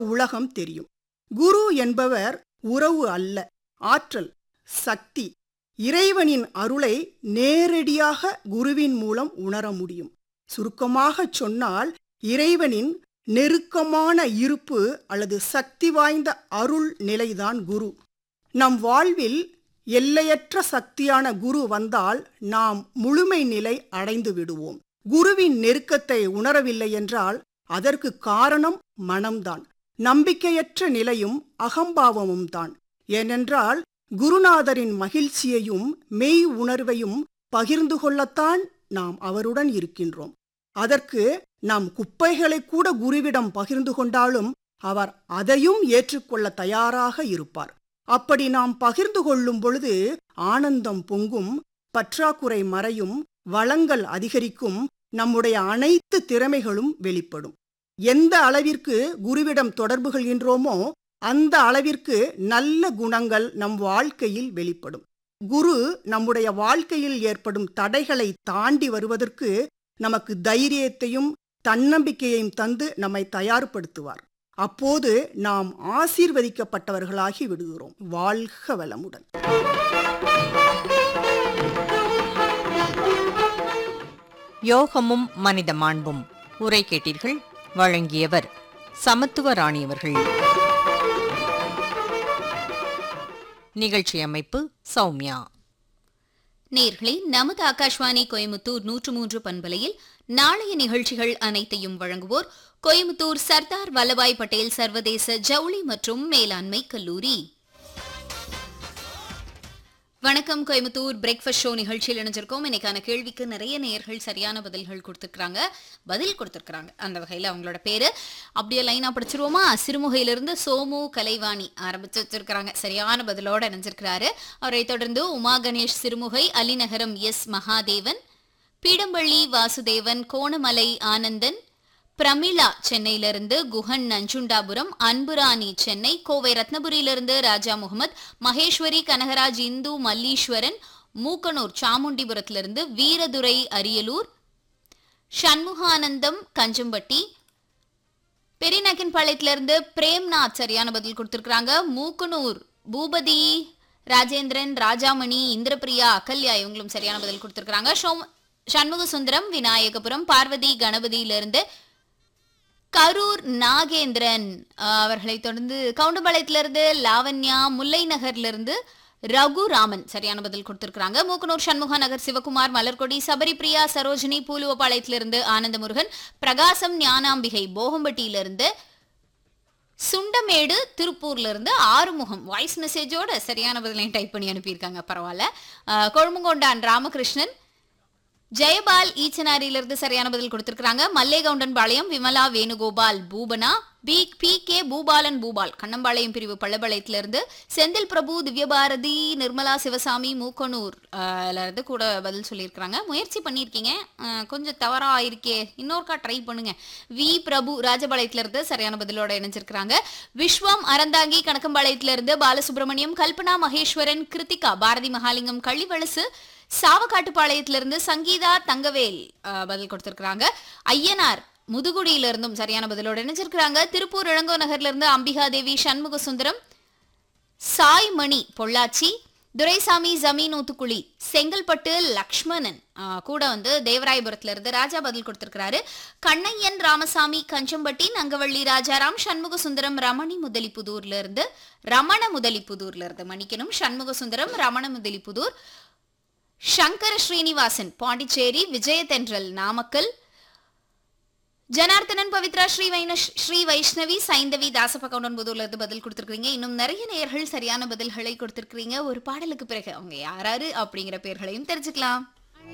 உலகம் தெரியும் குரு என்பவர் உறவு அல்ல ஆற்றல் சக்தி இறைவனின் அருளை நேரடியாக குருவின் மூலம் உணர முடியும் சுருக்கமாகச் சொன்னால் இறைவனின் நெருக்கமான இருப்பு அல்லது சக்தி வாய்ந்த அருள் நிலைதான் குரு நம் வாழ்வில் எல்லையற்ற சக்தியான குரு வந்தால் நாம் முழுமை நிலை அடைந்து விடுவோம் குருவின் நெருக்கத்தை உணரவில்லை என்றால் அதற்கு காரணம் மனம்தான் நம்பிக்கையற்ற நிலையும் அகம்பாவமும் தான் ஏனென்றால் குருநாதரின் மகிழ்ச்சியையும் மெய் உணர்வையும் பகிர்ந்து கொள்ளத்தான் நாம் அவருடன் இருக்கின்றோம் அதற்கு நாம் குப்பைகளை கூட குருவிடம் பகிர்ந்து கொண்டாலும் அவர் அதையும் ஏற்றுக்கொள்ள தயாராக இருப்பார் அப்படி நாம் பகிர்ந்து கொள்ளும் பொழுது ஆனந்தம் பொங்கும் பற்றாக்குறை மறையும் வளங்கள் அதிகரிக்கும் நம்முடைய அனைத்து திறமைகளும் வெளிப்படும் எந்த அளவிற்கு குருவிடம் தொடர்பு கொள்கின்றோமோ அந்த அளவிற்கு நல்ல குணங்கள் நம் வாழ்க்கையில் வெளிப்படும் குரு நம்முடைய வாழ்க்கையில் ஏற்படும் தடைகளை தாண்டி வருவதற்கு நமக்கு தைரியத்தையும் தன்னம்பிக்கையையும் தந்து நம்மை தயார்படுத்துவார் அப்போது நாம் ஆசீர்வதிக்கப்பட்டவர்களாகி விடுகிறோம் வாழ்க வளமுடன் யோகமும் மனித மாண்பும் உரை கேட்டீர்கள் வழங்கியவர் சமத்துவ ராணி அவர்கள் நிகழ்ச்சி அமைப்பு சௌமியா நேர்களே நமது ஆகாஷ்வாணி கோயமுத்தூர் நூற்று மூன்று பண்பலையில் நாளைய நிகழ்ச்சிகள் அனைத்தையும் வழங்குவோர் கோயமுத்தூர் சர்தார் வல்லபாய் பட்டேல் சர்வதேச ஜவுளி மற்றும் மேலாண்மை கல்லூரி வணக்கம் கோயமுத்தூர் பிரேக்ஃபாஸ்ட் ஷோ நிகழ்ச்சியில் இணைஞ்சிருக்கோம் இன்னைக்கான கேள்விக்கு நிறைய நேயர்கள் சரியான பதில்கள் கொடுத்துருக்காங்க பதில் கொடுத்துருக்காங்க அந்த வகையில் அவங்களோட பேரு அப்படியே லைனா படிச்சிருவோமா சிறுமுகையிலிருந்து சோமு கலைவாணி ஆரம்பிச்சு வச்சிருக்கிறாங்க சரியான பதிலோட இணைஞ்சிருக்கிறாரு அவரை தொடர்ந்து உமா கணேஷ் சிறுமுகை அலிநகரம் எஸ் மகாதேவன் பீடம்பள்ளி வாசுதேவன் கோணமலை ஆனந்தன் பிரமிளா சென்னையிலிருந்து குஹன் நஞ்சுண்டாபுரம் அன்புராணி சென்னை கோவை ரத்னபுரியிலிருந்து ராஜா முகமது மகேஸ்வரி கனகராஜ் இந்து மல்லீஸ்வரன் மூக்கனூர் சாமுண்டிபுரத்திலிருந்து வீரதுரை அரியலூர் சண்முகானந்தம் கஞ்சம்பட்டி பெரியநக்கின்பாளையத்திலிருந்து பிரேம்நாத் சரியான பதில் கொடுத்துருக்காங்க மூக்கனூர் பூபதி ராஜேந்திரன் ராஜாமணி இந்திரபிரியா அகல்யா இவங்களும் சரியான பதில் கொடுத்துருக்காங்க ஷோம் சண்முக சுந்தரம் விநாயகபுரம் பார்வதி கணபதியிலிருந்து கரூர் நாகேந்திரன் அஹ், அவர்களை தொடர்ந்து கவுண்டபாளையத்திலிருந்து லாவண்யா முல்லை நகர்லிருந்து ரகுராமன் சரியான பதில் கொடுத்திருக்காங்க மூக்கனூர் சண்முகா நகர் சிவகுமார் மலர்கொடி சபரிபிரியா சரோஜினி பூலுவபாளையத்திலிருந்து ஆனந்தமுருகன் பிரகாசம் ஞானாம்பிகை போகம்பட்டியிலிருந்து சுண்டமேடு திருப்பூர்ல இருந்து ஆறுமுகம் வாய்ஸ் மெசேஜோட சரியான பதிலையும் டைப் பண்ணி அனுப்பியிருக்காங்க பரவாயில்ல அஹ், கொழும்புங்கொண்டான் ராமகிருஷ்ணன் ஜெயபால் ஈச்சனாரியிலிருந்து சரியான பதில் கொடுத்திருக்காங்க Mallegoundan Palayam Vimala Venugopal Bhoopana P P K Bhoopalan Bhoopal Kannampalayam பிரிவு பள்ளபாளையத்திலிருந்து செந்தில் பிரபு திவ்யபாரதி நிர்மலா சிவசாமி மூக்கனூர் ஆஹ், ல இருந்து கூட பதில் சொல்லியிருக்கிறாங்க முயற்சி பண்ணியிருக்கீங்க ஆஹ், கொஞ்சம் தவறா ஆயிருக்கே இன்னொருக்கா ட்ரை பண்ணுங்க வி பிரபு ராஜபாளையத்திலிருந்து சரியான பதிலோட இணைஞ்சிருக்கிறாங்க விஸ்வம் அறந்தாங்கி கணக்கம்பாளையத்திலிருந்து பாலசுப்ரமணியம் கல்பனா மகேஸ்வரன் கிருத்திகா பாரதி மகாலிங்கம் கள்ளிவளசு சாவக்காட்டுப்பாளையத்திலிருந்து சங்கீதா தங்கவேல் ஆஹ், பதில் கொடுத்திருக்கிறாங்க ஐயனார் முதுகுடியில இருந்தும் சரியான பதிலோட இணைஞ்சிருக்கிறாங்க திருப்பூர் இளங்கோ நகர்ல இருந்து அம்பிகா தேவி சண்முக சுந்தரம் சாய் மணி பொள்ளாச்சி துரைசாமி ஜமீன் ஊத்துக்குழி செங்கல்பட்டு லக்ஷ்மணன் ஆஹ், கூட வந்து தேவராயபுரத்துல இருந்து ராஜா பதில் கொடுத்திருக்கிறாரு கண்ணையன் ராமசாமி கஞ்சம்பட்டி நங்கவள்ளி ராஜாராம் சண்முக சுந்தரம் ரமணி முதலிப்புதூர்ல இருந்து ரமண முதலிப்புதூர்ல இருந்து மன்னிக்கணும் சண்முக சுந்தரம் ரமண முதலிப்புதூர் சங்கர ஸ்ரீனிவாசன் பாண்டிச்சேரி விஜயதென்றல் நாமக்கல் ஜனார்த்தனன் பவித்ரா ஸ்ரீ வைண ஸ்ரீ வைஷ்ணவி சைந்தவி தாசபகவுண்டன் புதூர்ல இருந்து பதில் கொடுத்திருக்கீங்க இன்னும் நிறைய நேயர்கள் சரியான பதில்களை கொடுத்திருக்கீங்க ஒரு பாடலுக்கு பிறகு அவங்க யாராரு அப்படிங்கிற பேர்களையும் தெரிஞ்சுக்கலாம்